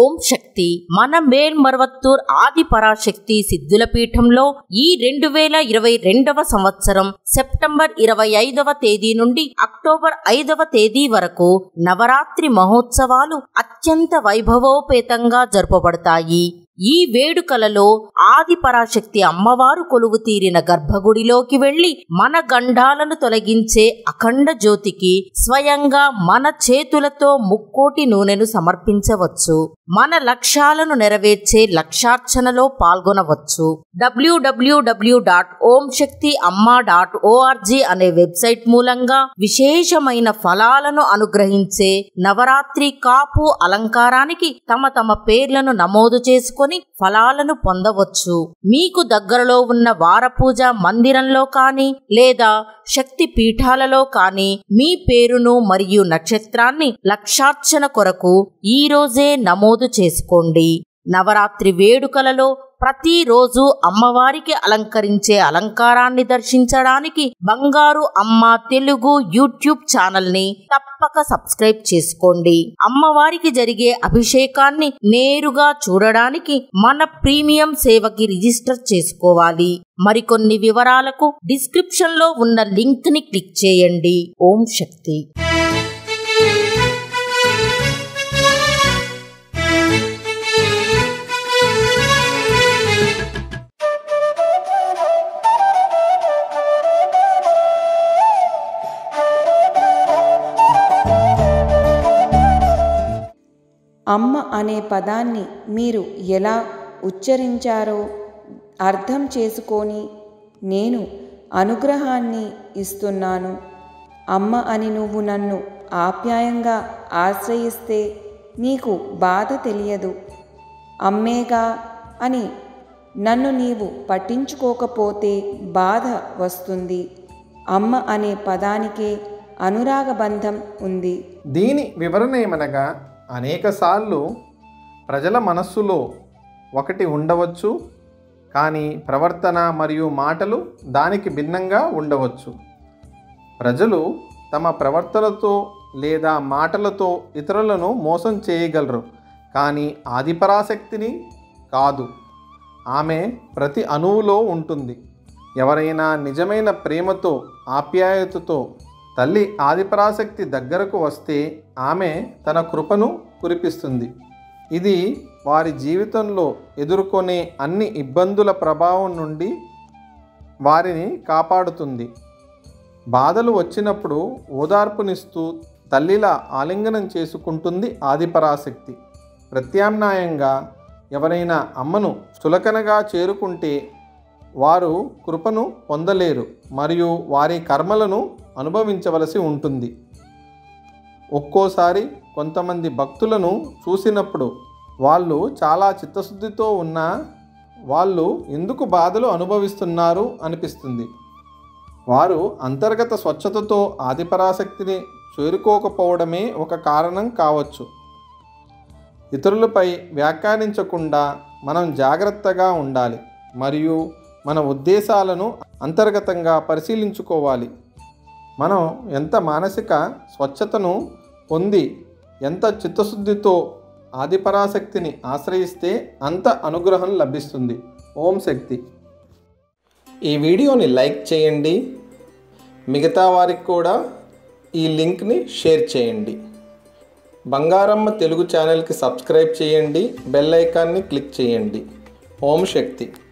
ఓం శక్తి మన మేల్మర్వత్తూర్ ఆది పరాశక్తి సిద్ధుల పీఠంలో ఈ రెండు వేల ఇరవై రెండవ సంవత్సరం సెప్టెంబర్ ఇరవై ఐదవ తేదీ నుండి అక్టోబర్ ఐదవ తేదీ వరకు నవరాత్రి మహోత్సవాలు అత్యంత వైభవోపేతంగా జరుపబడతాయి ఈ వేడుకలలో ఆది పరాశక్తి అమ్మవారు కొలువు తీరిన గర్భగుడిలోకి వెళ్లి మన గండాలను తొలగించే అఖండ జ్యోతికి స్వయంగా మన చేతులతో ముక్కోటి నూనెను సమర్పించవచ్చు మన లక్ష్యాలను నెరవేర్చే లక్షార్చనలో పాల్గొనవచ్చు డబ్ల్యూడబ్ల్యూడబ్ల్యూ డాట్ ఓం శక్తి అమ్మ డాట్ ఓఆర్జీ అనే వెబ్సైట్ మూలంగా విశేషమైన ఫలాలను అనుగ్రహించే నవరాత్రి కాపు అలంకారానికి తమ తమ పేర్లను నమోదు చేసుకొని ఫలాలను పొందవచ్చు మీకు దగ్గరలో ఉన్న వారపూజ మందిరంలో కానీ లేదా శక్తి పీఠాలలో కానీ మీ పేరును మరియు నక్షత్రాన్ని లక్షార్చన కొరకు ఈ రోజే నమోదు చేసుకోండి నవరాత్రి వేడుకలలో ప్రతిరోజు అమ్మవారికి అలంకరించే అలంకారాన్ని దర్శించడానికి బంగారు అమ్మ తెలుగు యూట్యూబ్ ఛానల్ ని తప్పక సబ్స్క్రైబ్ చేసుకోండి అమ్మవారికి జరిగే అభిషేకాన్ని నేరుగా చూడడానికి మన ప్రీమియం సేవకి రిజిస్టర్ చేసుకోవాలి మరికొన్ని వివరాలకు డిస్క్రిప్షన్ లో ఉన్న లింక్ ని క్లిక్ చేయండి ఓం శక్తి అమ్మ అనే పదాన్ని మీరు ఎలా ఉచ్చరించారో అర్థం చేసుకొని నేను అనుగ్రహాన్ని ఇస్తున్నాను అమ్మ అని నువ్వు నన్ను ఆప్యాయంగా ఆశ్రయిస్తే నీకు బాధ తెలియదు అమ్మేగా అని నన్ను నీవు పట్టించుకోకపోతే బాధ వస్తుంది అమ్మ అనే పదానికే అనురాగబంధం ఉంది దీని వివరణ ఏమనగా అనేకసార్లు ప్రజల మనస్సులో ఒకటి ఉండవచ్చు కానీ ప్రవర్తన మరియు మాటలు దానికి భిన్నంగా ఉండవచ్చు ప్రజలు తమ ప్రవర్తనతో లేదా మాటలతో ఇతరులను మోసం చేయగలరు కానీ ఆదిపరాశక్తిని కాదు ఆమె ప్రతి అణువులో ఉంటుంది ఎవరైనా నిజమైన ప్రేమతో ఆప్యాయతతో తల్లి ఆదిపరాశక్తి దగ్గరకు వస్తే ఆమె తన కృపను కురిపిస్తుంది ఇది వారి జీవితంలో ఎదుర్కొనే అన్ని ఇబ్బందుల ప్రభావం నుండి వారిని కాపాడుతుంది బాధలు వచ్చినప్పుడు ఓదార్పునిస్తూ తల్లిలా ఆలింగనం చేసుకుంటుంది ఆదిపరాశక్తి ప్రత్యామ్నాయంగా ఎవరైనా అమ్మను చులకనగా చేరుకుంటే వారు కృపను పొందలేరు మరియు వారి కర్మలను అనుభవించవలసి ఉంటుంది ఒక్కోసారి కొంతమంది భక్తులను చూసినప్పుడు వాళ్ళు చాలా చిత్తశుద్ధితో ఉన్న వాళ్ళు ఎందుకు బాధలు అనుభవిస్తున్నారు అనిపిస్తుంది వారు అంతర్గత స్వచ్ఛతతో ఆదిపరాశక్తిని చేరుకోకపోవడమే ఒక కారణం కావచ్చు ఇతరులపై వ్యాఖ్యానించకుండా మనం జాగ్రత్తగా ఉండాలి మరియు మన ఉద్దేశాలను అంతర్గతంగా పరిశీలించుకోవాలి మనం ఎంత మానసిక స్వచ్ఛతను పొంది ఎంత చిత్తశుద్ధితో ఆదిపరాశక్తిని ఆశ్రయిస్తే అంత అనుగ్రహం లభిస్తుంది ఓం శక్తి ఈ వీడియోని లైక్ చేయండి మిగతా వారికి కూడా ఈ లింక్ని షేర్ చేయండి బంగారమ్మ తెలుగు ఛానల్కి సబ్స్క్రైబ్ చేయండి బెల్ ఐకాన్ని క్లిక్ చేయండి ఓం శక్తి